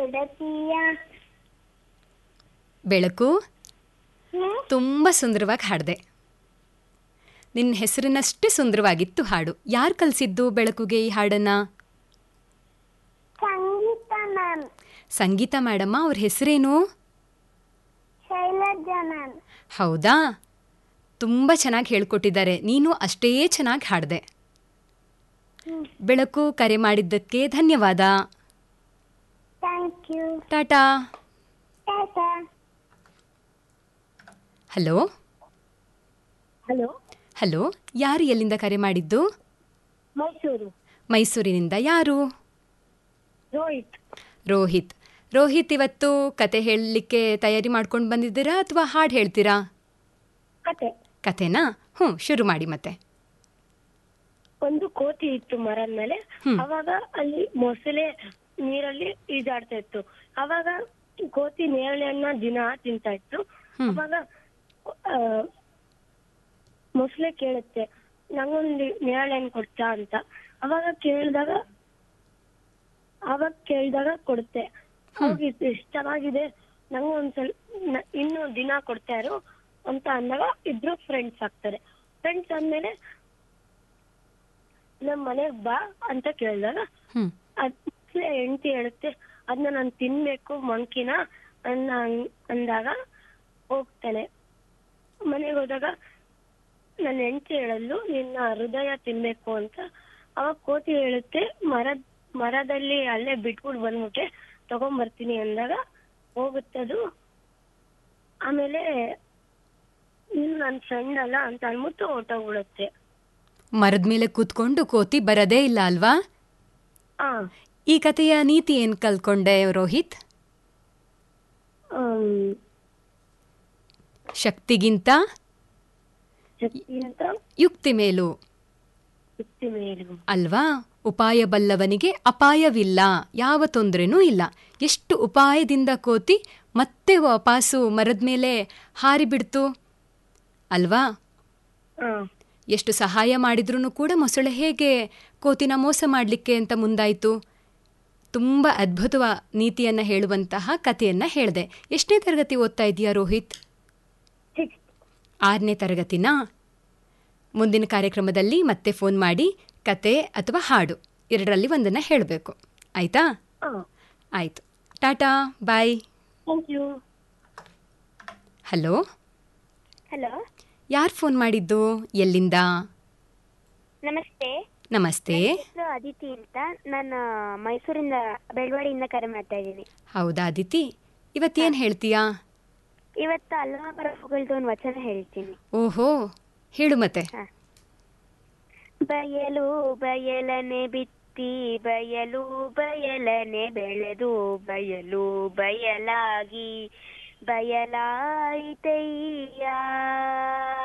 ಗೆಳತಿಯ ಬೆಳಕು ಹ್ಮ್? ತುಂಬ ಸುಂದರವಾಗಿ ಹಾಡಿದೆ ನಿನ್ನ ಹೆಸರಿನಷ್ಟೇ ಸುಂದರವಾಗಿತ್ತು ಹಾಡು ಯಾರು ಕಲಿಸಿದ್ದು ಬೆಳಕುಗೆ ಈ ಹಾಡನ್ನ ಸಂಗೀತ ಮ್ಯಾಮ್ ಸಂಗೀತ ಮೇಡಮ್ಮ ಅವ್ರ ಹೆಸರೇನು ಶೈಲಜಾ ಮ್ಯಾಮ್ ಹೌದಾ ತುಂಬ ಚೆನ್ನಾಗಿ ಹೇಳ್ಕೊಟ್ಟಿದ್ದಾರೆ ನೀನು ಅಷ್ಟೇ ಚೆನ್ನಾಗಿ ಹಾಡಿದೆ ಬೆಳಕು ಕರೆ ಮಾಡಿದ್ದಕ್ಕೆ ಧನ್ಯವಾದ thank you tata tata hello hello hello ಯಾರು ಎಲ್ಲಿಂದ ಕರೆ ಮಾಡಿದ್ದು ಮೈಸೂರು ಮೈಸೂರಿನಿಂದ ಯಾರು ರೋಹಿತ್ ರೋಹಿತ್ ರೋಹಿತ್ ಇವತ್ತು ಕತೆ ಹೇಳಲಿಕ್ಕೆ ತಯಾರಿ ಮಾಡ್ಕೊಂಡು ಬಂದಿದ್ದೀರಾ ಅಥವಾ ಹಾಡು ಹೇಳ್ತೀರಾ ಕತೆ ಕತೆನಾ ಹ್ಞೂ ಶುರು ಮಾಡಿ ಮತ್ತೆ ಒಂದು ಕೋತಿ ಇತ್ತು ಮರದ ಮೇಲೆ ಹ್ಮ್. ಅವಾಗ ಅಲ್ಲಿ ಮೊಸಳೆ ನೀರಲ್ಲಿ ಈಜಾಡ್ತಾ ಇತ್ತು ಅವಾಗ ಕೋತಿ ನೇರಳೆಯನ್ನ ದಿನ ತಿಂತಾ ಇತ್ತು ಹ್ಮ್. ಅವಾಗ ಆ, ಮೊಸಳೆ ಕೇಳುತ್ತೆ ನಂಗೊಂದು ನೇರಳೆ ಹಣ್ಣು ಕೊಡ್ತಾ ಅಂತ ಅವಾಗ ಕೇಳಿದಾಗ ಅವಾಗ ಕೇಳಿದಾಗ ಕೊಡುತ್ತೆ ಅವಾಗ ಇದು ಇಷ್ಟವಾಗಿದೆ ನಂಗೆ ಒಂದ್ಸಲ ನ- ಇನ್ನು ದಿನ ಕೊಡ್ತಾ ಇರು ಅಂತ ಅಂದಾಗ ಇಬ್ರು ಫ್ರೆಂಡ್ಸ್ ಆಗ್ತಾರೆ ಫ್ರೆಂಡ್ಸ್ ಆದ್ಮೇಲೆ ನಮ್ ಮನೆಗ್ ಬಾ ಅಂತ ಕೇಳಿದಾಗ ಹ್ಞೂ ಅದ್ ಹೆಂಡತಿ ಹೇಳುತ್ತೆ ಅದನ್ನ ನಾನು ತಿನ್ಬೇಕು ಮಂಕಿನ ಅನ್ನ ಅಂದಾಗ ಹೋಗ್ತಾನೆ ಮನೆಗೆ ಹೋದಾಗ ನನ್ನ ಹೆಂಡತಿ ಹೇಳಲು ನಿನ್ನ ಹೃದಯ ತಿನ್ಬೇಕು ಅಂತ ಅವಾಗ ಕೋತಿ ಹೇಳುತ್ತೆ ಮರದ ಮರದಲ್ಲಿ ಅಲ್ಲೇ ಬಿಟ್ಬಿಟ್ಟು ಬಂದ್ಬಿಟ್ಟೆ ತಗೊಂಬರ್ತೀನಿ ಅಂದಾಗ ಹೋಗುತ್ತದು ಆಮೇಲೆ ನೀನು ನನ್ನ ಫ್ರೆಂಡ್ ಅಲ್ಲ ಅಂತ ಅಂದ್ಬಿಟ್ಟು ಹೊಟ್ಟೋಗ್ಬಿಡುತ್ತೆ ಮರದ ಮೇಲೆ ಕೂತ್ಕೊಂಡು ಕೋತಿ ಬರದೇ ಇಲ್ಲ ಅಲ್ವಾ ಆ ಈ ಕಥೆಯ ನೀತಿ ಏನು ಕಲ್ತ್ಕೊಂಡೆ ರೋಹಿತ್ ಆಮ್, ಶಕ್ತಿಗಿಂತ ಶಕ್ತಿ ಅಂತ ಯುಕ್ತಿ ಮೇಲು ಶಕ್ತಿ ಮೇಲು ಅಲ್ವಾ ಉಪಾಯ ಬಲ್ಲವನಿಗೆ ಅಪಾಯವಿಲ್ಲ ಯಾವ ತೊಂದರೆನೂ ಇಲ್ಲ ಎಷ್ಟು ಉಪಾಯದಿಂದ ಕೋತಿ ಮತ್ತೆ ವಾಪಾಸು ಮರದ ಮೇಲೆ ಹಾರಿಬಿಡ್ತು ಅಲ್ವಾ ಆ ಎಷ್ಟು ಸಹಾಯ ಮಾಡಿದ್ರೂ ಕೂಡ ಮೊಸಳೆ ಹೇಗೆ ಕೋತಿನ ಮೋಸ ಮಾಡಲಿಕ್ಕೆ ಅಂತ ಮುಂದಾಯಿತು ತುಂಬ ಅದ್ಭುತವ ನೀತಿಯನ್ನು ಹೇಳುವಂತಹ ಕಥೆಯನ್ನು ಹೇಳಿದೆ ಎಷ್ಟನೇ ತರಗತಿ ಓದ್ತಾ ಇದೆಯಾ ರೋಹಿತ್ ಸಿಕ್ಸ್ ಆರನೇ ತರಗತಿನಾ ಮುಂದಿನ ಕಾರ್ಯಕ್ರಮದಲ್ಲಿ ಮತ್ತೆ ಫೋನ್ ಮಾಡಿ ಕತೆ ಅಥವಾ ಹಾಡು ಎರಡರಲ್ಲಿ ಒಂದನ್ನು ಹೇಳಬೇಕು ಆಯಿತಾ ಆ ಆಯಿತು tata bye thank you hello hello ಯಾರು ಫೋನ್ ಮಾಡಿದ್ದು ಎಲ್ಲಿಂದ ನಮಸ್ತೆ ನಮಸ್ತೆ ಹೆಸರು ಅದಿತಿ ಅಂತ ನಾನು ಮೈಸೂರಿಂದ ಬೆಳವಾಡಿಯಿಂದ ಕರೆ ಮಾಡ್ತಾ ಇದ್ದೀನಿ ಹೌದಾ ಅದಿತಿ ಇವತ್ತೇನು ಹೇಳ್ತೀಯಾ ಇವತ್ತು ಅಲ್ಲಮ ಪರಮಗಳದ್ದು ಒಂದು ವಚನ ಹೇಳ್ತೀನಿ ಓಹೋ ಹೇಳು ಮತ್ತೆ ಬಯಲು ಬಯಲನೆ ಬಿತ್ತಿ ಬಯಲು ಬಯಲನೆ ಬೆಳೆದು ಬಯಲು ಬಯಲಾಗಿ ಬಯಲಾಯಿತಯ್ಯ